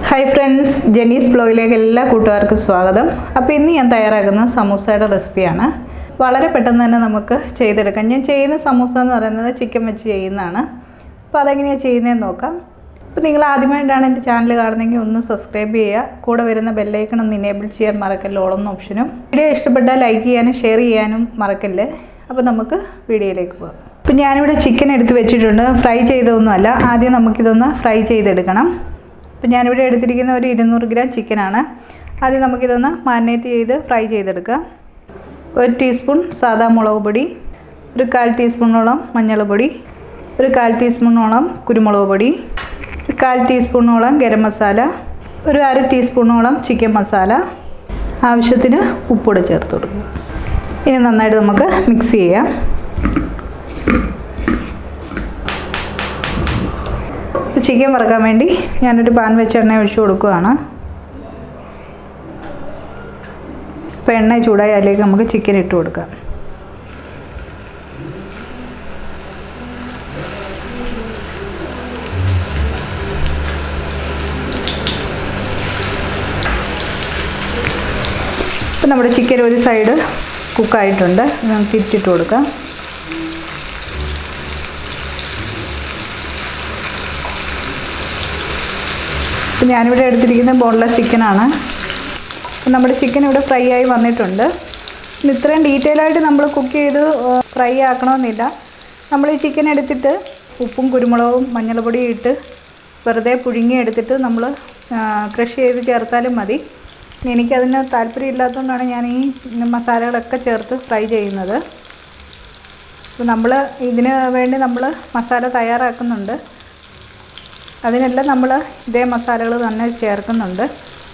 hi friends ജെനീസ് ബ്ലോഗിലേക്ക് എല്ലാ കൂട്ടുകാർക്കും സ്വാഗതം അപ്പോൾ ഇന്ന് ഞാൻ തയ്യാറാക്കുന്ന സമൂസയുടെ റെസിപ്പിയാണ് വളരെ പെട്ടെന്ന് തന്നെ നമുക്ക് ചെയ്തെടുക്കാം ഞാൻ ചെയ്യുന്ന സമൂസ എന്ന് പറയുന്നത് ചിക്കൻ വെച്ച് ചെയ്യുന്നതാണ് അപ്പോൾ അതെങ്ങനെയാണ് ചെയ്യുന്നതെന്ന് നോക്കാം അപ്പോൾ നിങ്ങൾ ആദ്യമായിട്ടാണ് എൻ്റെ ചാനൽ കാണുന്നതെങ്കിൽ ഒന്ന് സബ്സ്ക്രൈബ് ചെയ്യുക കൂടെ വരുന്ന ബെല്ലൈക്കൺ ഒന്ന് ഇനേബിൾ ചെയ്യാൻ മറക്കല്ല ഓളെന്ന ഓപ്ഷനും വീഡിയോ ഇഷ്ടപ്പെട്ടാൽ ലൈക്ക് ചെയ്യാനും ഷെയർ ചെയ്യാനും മറക്കല്ലേ അപ്പോൾ നമുക്ക് വീഡിയോയിലേക്ക് പോകാം അപ്പോൾ ഞാനിവിടെ ചിക്കൻ എടുത്ത് വെച്ചിട്ടുണ്ട് ഫ്രൈ ചെയ്തൊന്നുമല്ല ആദ്യം നമുക്കിതൊന്ന് ഫ്രൈ ചെയ്തെടുക്കണം അപ്പോൾ ഞാനിവിടെ എടുത്തിരിക്കുന്ന ഒരു ഇരുന്നൂറ് ഗ്രാം ചിക്കനാണ് ആദ്യം നമുക്കിതൊന്ന് മാരിനേറ്റ് ചെയ്ത് ഫ്രൈ ചെയ്തെടുക്കാം ഒരു ടീസ്പൂൺ സാദാ മുളക് പൊടി ഒരു കാൽ ടീസ്പൂണോളം മഞ്ഞൾപ്പൊടി ഒരു കാൽ ടീസ്പൂണോളം കുരുമുളക് പൊടി ഒരു കാൽ ടീസ്പൂണോളം ഗരം മസാല ഒരു അര ടീസ്പൂണോളം ചിക്കൻ മസാല ആവശ്യത്തിന് ഉപ്പൂടെ ചേർത്ത് കൊടുക്കുക ഇനി നന്നായിട്ട് നമുക്ക് മിക്സ് ചെയ്യാം ഇപ്പോൾ ചിക്കൻ വറക്കാൻ വേണ്ടി ഞാനൊരു പാൻ വെച്ച് എണ്ണ ഒഴിച്ചു കൊടുക്കുകയാണ് ഇപ്പോൾ എണ്ണ ചൂടായി അതിലേക്ക് നമുക്ക് ചിക്കൻ ഇട്ട് കൊടുക്കാം ഇപ്പം നമ്മുടെ ചിക്കൻ ഒരു സൈഡ് കുക്കായിട്ടുണ്ട് നമുക്ക് ഇട്ടിട്ട് കൊടുക്കാം ഇപ്പം ഞാനിവിടെ എടുത്തിരിക്കുന്നത് ബോൺലെസ് ചിക്കനാണ് അപ്പം നമ്മുടെ ചിക്കൻ ഇവിടെ ഫ്രൈ ആയി വന്നിട്ടുണ്ട് ഇനി ഇത്രയും ഡീറ്റെയിൽ ആയിട്ട് നമ്മൾ കുക്ക് ചെയ്ത് ഫ്രൈ ആക്കണമെന്നില്ല നമ്മൾ ഈ ചിക്കൻ എടുത്തിട്ട് ഉപ്പും കുരുമുളകും മഞ്ഞൾപ്പൊടിയും ഇട്ട് വെറുതെ പുഴുങ്ങി എടുത്തിട്ട് നമ്മൾ ക്രഷ് ചെയ്ത് ചേർത്താലും മതി ഇനി എനിക്കതിന് താല്പര്യമില്ലാത്തതുകൊണ്ടാണ് ഞാൻ ഈ മസാലകളൊക്കെ ചേർത്ത് ഫ്രൈ ചെയ്യുന്നത് അപ്പോൾ നമ്മൾ ഇതിന് വേണ്ടി നമ്മൾ മസാല തയ്യാറാക്കുന്നുണ്ട് അതിനെല്ലാം നമ്മൾ ഇതേ മസാലകൾ തന്നെ ചേർക്കുന്നുണ്ട്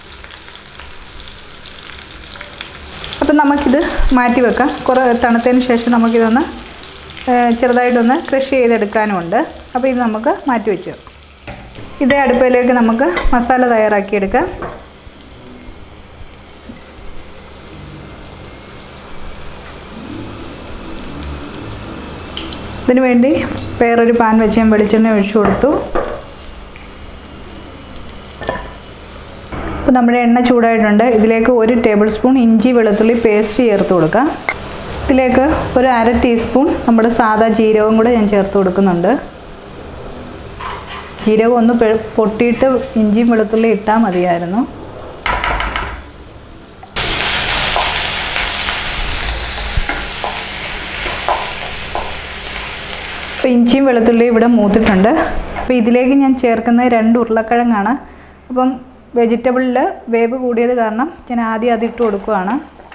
അപ്പം നമുക്കിത് മാറ്റി വെക്കാം കുറേ തണുത്തതിന് ശേഷം നമുക്കിതൊന്ന് ചെറുതായിട്ടൊന്ന് ക്രഷ് ചെയ്തെടുക്കാനുമുണ്ട് അപ്പോൾ ഇത് നമുക്ക് മാറ്റി വെച്ചു ഇതേ അടുപ്പിലേക്ക് നമുക്ക് മസാല തയ്യാറാക്കിയെടുക്കാം ഇതിനു വേണ്ടി വേറൊരു പാൻ വെച്ച് ഞാൻ വെളിച്ചെണ്ണ ഒഴിച്ചു കൊടുത്തു അപ്പോൾ നമ്മുടെ എണ്ണ ചൂടായിട്ടുണ്ട് ഇതിലേക്ക് ഒരു ടേബിൾ സ്പൂൺ ഇഞ്ചി വെളുത്തുള്ളി പേസ്റ്റ് ചേർത്ത് കൊടുക്കാം ഇതിലേക്ക് ഒരു അര ടീസ്പൂൺ നമ്മുടെ സാദാ ജീരകം കൂടെ ഞാൻ ചേർത്ത് കൊടുക്കുന്നുണ്ട് ജീരകം ഒന്ന് പൊട്ടിയിട്ട് ഇഞ്ചിയും വെളുത്തുള്ളി ഇട്ടാൽ മതിയായിരുന്നു അപ്പോൾ ഇഞ്ചിയും വെളുത്തുള്ളിയും ഇവിടെ മൂത്തിട്ടുണ്ട് അപ്പോൾ ഇതിലേക്ക് ഞാൻ ചേർക്കുന്നത് രണ്ട് ഉരുളക്കിഴങ്ങാണ് അപ്പം വെജിറ്റബിളിൽ വേവ് കൂടിയത് കാരണം ഞാൻ ആദ്യം അത് ഇട്ട് കൊടുക്കുകയാണ്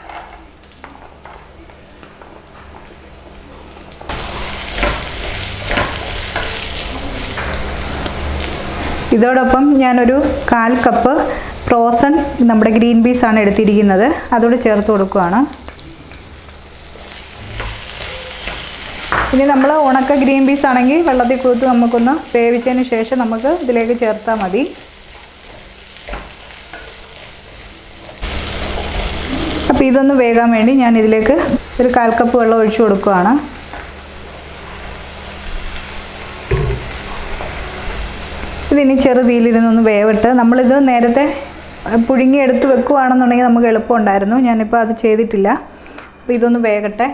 ഇതോടൊപ്പം ഞാനൊരു കാൽ കപ്പ് ഫ്രോസൺ നമ്മുടെ ഗ്രീൻ പീസ് ആണ് എടുത്തിരിക്കുന്നത് അതോട് ചേർത്ത് കൊടുക്കുകയാണ് ഇനി നമ്മൾ ഉണക്ക ഗ്രീൻ പീസ് ആണെങ്കിൽ വെള്ളത്തിൽ കുതിർത്ത് നമുക്കൊന്ന് വേവിച്ചതിന് ശേഷം നമുക്ക് ഇതിലേക്ക് ചേർത്താൽ മതി അപ്പോൾ ഇതൊന്ന് വേകാൻ വേണ്ടി ഞാൻ ഇതിലേക്ക് ഒരു കാൽ കപ്പ് വെള്ളം ഒഴിച്ചു കൊടുക്കുകയാണ് ഇതിനി ചെറുതീലിരുന്നൊന്ന് വേവിട്ട് നമ്മളിത് നേരത്തെ പുഴുങ്ങി എടുത്ത് വെക്കുകയാണെന്നുണ്ടെങ്കിൽ നമുക്ക് എളുപ്പമുണ്ടായിരുന്നു ഞാനിപ്പോൾ അത് ചെയ്തിട്ടില്ല അപ്പോൾ ഇതൊന്ന് വേകട്ടെ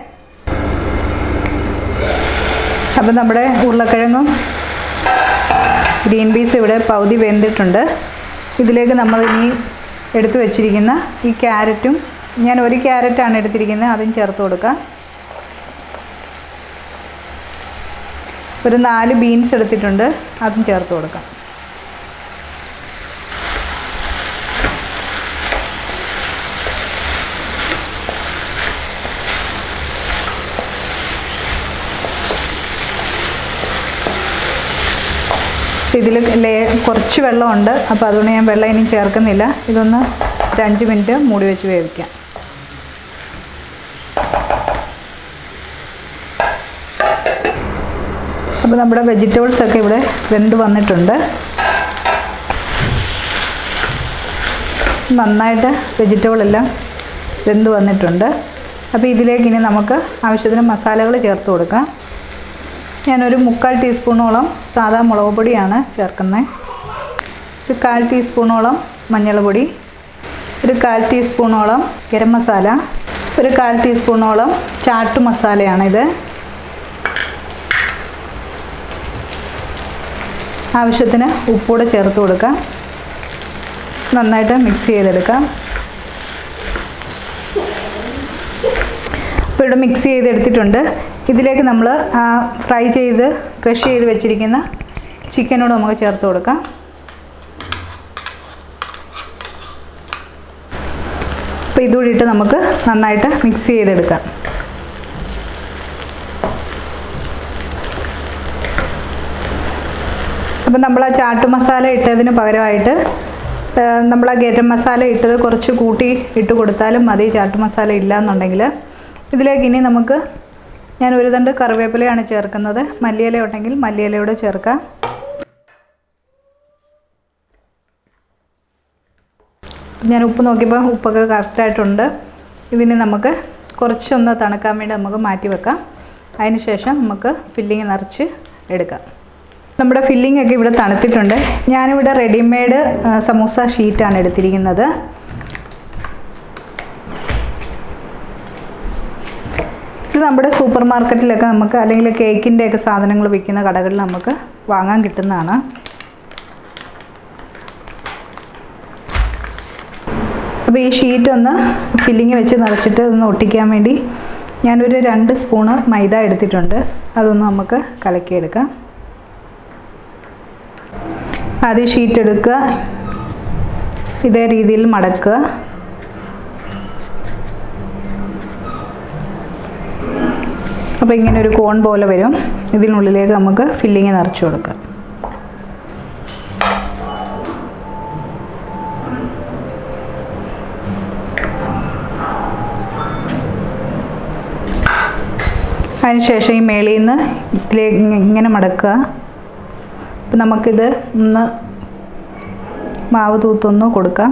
അപ്പോൾ നമ്മുടെ ഉരുളക്കിഴങ്ങും ഗ്രീൻ പീസ് ഇവിടെ പകുതി വെന്തിട്ടുണ്ട് ഇതിലേക്ക് നമ്മൾ ഇനി എടുത്തു വെച്ചിരിക്കുന്ന ഈ ക്യാരറ്റും ഞാൻ ഒരു ക്യാരറ്റാണ് എടുത്തിരിക്കുന്നത് അതും ചേർത്ത് കൊടുക്കാം ഒരു നാല് ബീൻസ് എടുത്തിട്ടുണ്ട് അതും ചേർത്ത് കൊടുക്കാം ഇതിൽ ലേ കുറച്ച് വെള്ളമുണ്ട് അപ്പോൾ അതുകൊണ്ട് ഞാൻ വെള്ളം ഇനി ചേർക്കുന്നില്ല ഇതൊന്ന് ഒരു അഞ്ച് മിനിറ്റ് മൂടി വെച്ച് വേവിക്കാം അപ്പോൾ നമ്മുടെ വെജിറ്റബിൾസ് ഒക്കെ ഇവിടെ വെന്ത് വന്നിട്ടുണ്ട് നന്നായിട്ട് വെജിറ്റബിൾ എല്ലാം വെന്ത് വന്നിട്ടുണ്ട് അപ്പോൾ ഇതിലേക്ക് ഇനി നമുക്ക് ആവശ്യത്തിന് മസാലകൾ ചേർത്ത് കൊടുക്കാം ഞാനൊരു മുക്കാൽ ടീസ്പൂണോളം സാദാ മുളക് പൊടിയാണ് ചേർക്കുന്നത് ഒരു കാൽ ടീസ്പൂണോളം മഞ്ഞൾപ്പൊടി ഒരു കാൽ ടീസ്പൂണോളം ഗരം മസാല ഒരു കാൽ ടീസ്പൂണോളം ചാട്ട് മസാലയാണിത് ആവശ്യത്തിന് ഉപ്പൂടെ ചേർത്ത് കൊടുക്കാം നന്നായിട്ട് മിക്സ് ചെയ്തെടുക്കാം അപ്പോൾ ഇവിടെ മിക്സ് ചെയ്തെടുത്തിട്ടുണ്ട് ഇതിലേക്ക് നമ്മൾ ആ ഫ്രൈ ചെയ്ത് ക്രഷ് ചെയ്ത് വെച്ചിരിക്കുന്ന ചിക്കനോട് നമുക്ക് ചേർത്ത് കൊടുക്കാം അപ്പോൾ ഇതുകൂടി ഇട്ട് നമുക്ക് നന്നായിട്ട് മിക്സ് ചെയ്തെടുക്കാം അപ്പം നമ്മൾ ആ ചാട്ട് മസാല ഇട്ടതിന് പകരമായിട്ട് നമ്മൾ ആ ഗരം മസാല ഇട്ടത് കുറച്ച് കൂട്ടി ഇട്ട് കൊടുത്താലും മതി ചാട്ട് മസാല ഇല്ല എന്നുണ്ടെങ്കിൽ ഇതിലേക്ക് ഇനി നമുക്ക് ഞാൻ ഒരു തണ്ട് കറിവേപ്പിലയാണ് ചേർക്കുന്നത് മല്ലിയില ഉണ്ടെങ്കിൽ മല്ലിയിലയോടെ ചേർക്കാം ഞാൻ ഉപ്പ് നോക്കിയപ്പോൾ ഉപ്പൊക്കെ കറക്റ്റായിട്ടുണ്ട് ഇതിന് നമുക്ക് കുറച്ചൊന്ന് തണുക്കാൻ വേണ്ടി നമുക്ക് മാറ്റി വെക്കാം അതിന് ശേഷം നമുക്ക് ഫില്ലിങ് നിറച്ച് എടുക്കാം നമ്മുടെ ഫില്ലിംഗ് ഒക്കെ ഇവിടെ തണുത്തിട്ടുണ്ട് ഞാനിവിടെ റെഡിമെയ്ഡ് സമൂസ ഷീറ്റാണ് എടുത്തിരിക്കുന്നത് ഇത് നമ്മുടെ സൂപ്പർ മാർക്കറ്റിലൊക്കെ നമുക്ക് അല്ലെങ്കിൽ കേക്കിൻ്റെ ഒക്കെ സാധനങ്ങൾ വിൽക്കുന്ന കടകളിൽ നമുക്ക് വാങ്ങാൻ കിട്ടുന്നതാണ് അപ്പോൾ ഈ ഷീറ്റ് ഒന്ന് ഫില്ലിങ് വെച്ച് നിറച്ചിട്ട് ഒന്ന് ഒട്ടിക്കാൻ വേണ്ടി ഞാനൊരു രണ്ട് സ്പൂണ് മൈദ എടുത്തിട്ടുണ്ട് അതൊന്ന് നമുക്ക് കലക്കിയെടുക്കാം ആദ്യം ഷീറ്റ് എടുക്കുക ഇതേ രീതിയിൽ മടക്കുക അപ്പോൾ ഇങ്ങനെ ഒരു കോൺ പോലെ വരും ഇതിനുള്ളിലേക്ക് നമുക്ക് ഫില്ലിങ് നിറച്ച് കൊടുക്കാം അതിനുശേഷം ഈ മേളിൽ നിന്ന് ഇതിലേക്ക് ഇങ്ങനെ മടക്കുക അപ്പം നമുക്കിത് ഒന്ന് മാവ് തൂത്തൊന്ന് കൊടുക്കാം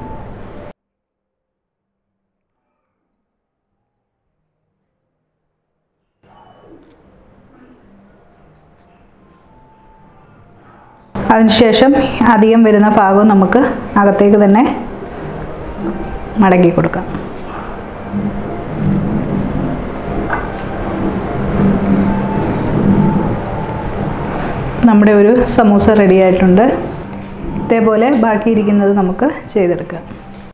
അതിനുശേഷം അധികം വരുന്ന ഭാഗം നമുക്ക് അകത്തേക്ക് തന്നെ മടക്കി കൊടുക്കാം നമ്മുടെ ഒരു സമൂസ റെഡി ആയിട്ടുണ്ട് ഇതേപോലെ ബാക്കിയിരിക്കുന്നത് നമുക്ക് ചെയ്തെടുക്കാം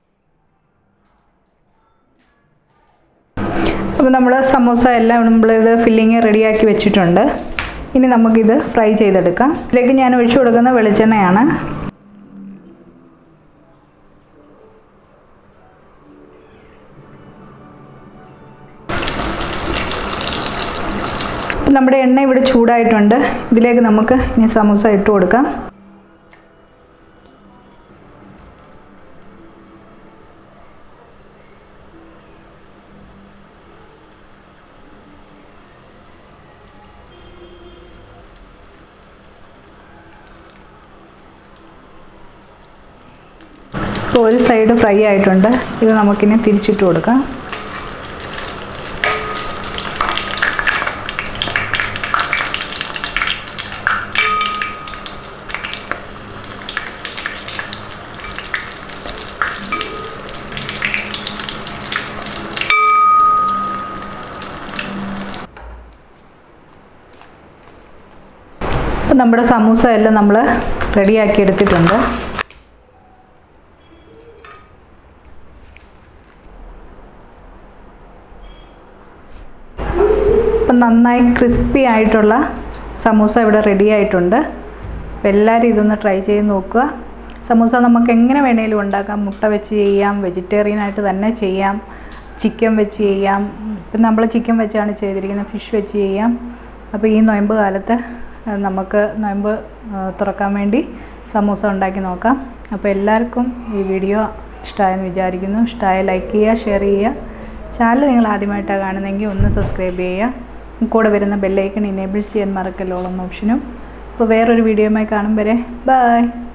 അപ്പോൾ നമ്മൾ സമൂസ എല്ലാം നമ്മളിവിടെ ഫില്ലിങ് റെഡിയാക്കി വെച്ചിട്ടുണ്ട് ഇനി നമുക്കിത് ഫ്രൈ ചെയ്തെടുക്കാം ഇതിലേക്ക് ഞാൻ ഒഴിച്ചു കൊടുക്കുന്ന വെളിച്ചെണ്ണയാണ് നമ്മുടെ എണ്ണ ഇവിടെ ചൂടായിട്ടുണ്ട് ഇതിലേക്ക് നമുക്ക് ഇനി സമൂസ ഇട്ട് കൊടുക്കാം ഇപ്പോൾ ഒരു സൈഡ് ഫ്രൈ ആയിട്ടുണ്ട് ഇത് നമുക്കിനി തിരിച്ചിട്ട് കൊടുക്കാം അപ്പം നമ്മുടെ സമൂസ എല്ലാം നമ്മൾ റെഡിയാക്കി എടുത്തിട്ടുണ്ട് അപ്പം നന്നായി ക്രിസ്പി ആയിട്ടുള്ള സമൂസ ഇവിടെ റെഡി ആയിട്ടുണ്ട് അപ്പോൾ എല്ലാവരും ഇതൊന്ന് ട്രൈ ചെയ്ത് നോക്കുക സമൂസ നമുക്ക് എങ്ങനെ വേണേലും ഉണ്ടാക്കാം മുട്ട വെച്ച് ചെയ്യാം വെജിറ്റേറിയൻ ആയിട്ട് തന്നെ ചെയ്യാം ചിക്കൻ വെച്ച് ചെയ്യാം ഇപ്പം നമ്മൾ ചിക്കൻ വെച്ചാണ് ചെയ്തിരിക്കുന്നത് ഫിഷ് വെച്ച് ചെയ്യാം അപ്പോൾ ഈ നൊയമ്പ് കാലത്ത് അഹ് നമുക്ക് നൊയമ്പ് അഹ് തുറക്കാൻ വേണ്ടി സമൂസ ഉണ്ടാക്കി നോക്കാം അപ്പോൾ എല്ലാവർക്കും ഈ വീഡിയോ ഇഷ്ടമായെന്ന് വിചാരിക്കുന്നു ഇഷ്ടമായ ലൈക്ക് ചെയ്യുക ഷെയർ ചെയ്യുക ചാനൽ നിങ്ങൾ ആദ്യമായിട്ടാണ് കാണുന്നതെങ്കിൽ ഒന്ന് സബ്സ്ക്രൈബ് ചെയ്യുക കൂടെ വരുന്ന ബെല്ലൈക്കൺ ഇനേബിൾ ചെയ്യാൻ മറക്കല്ലോളം ഓപ്ഷനും അപ്പോൾ വേറൊരു വീഡിയോയുമായി കാണും വരെ ബൈ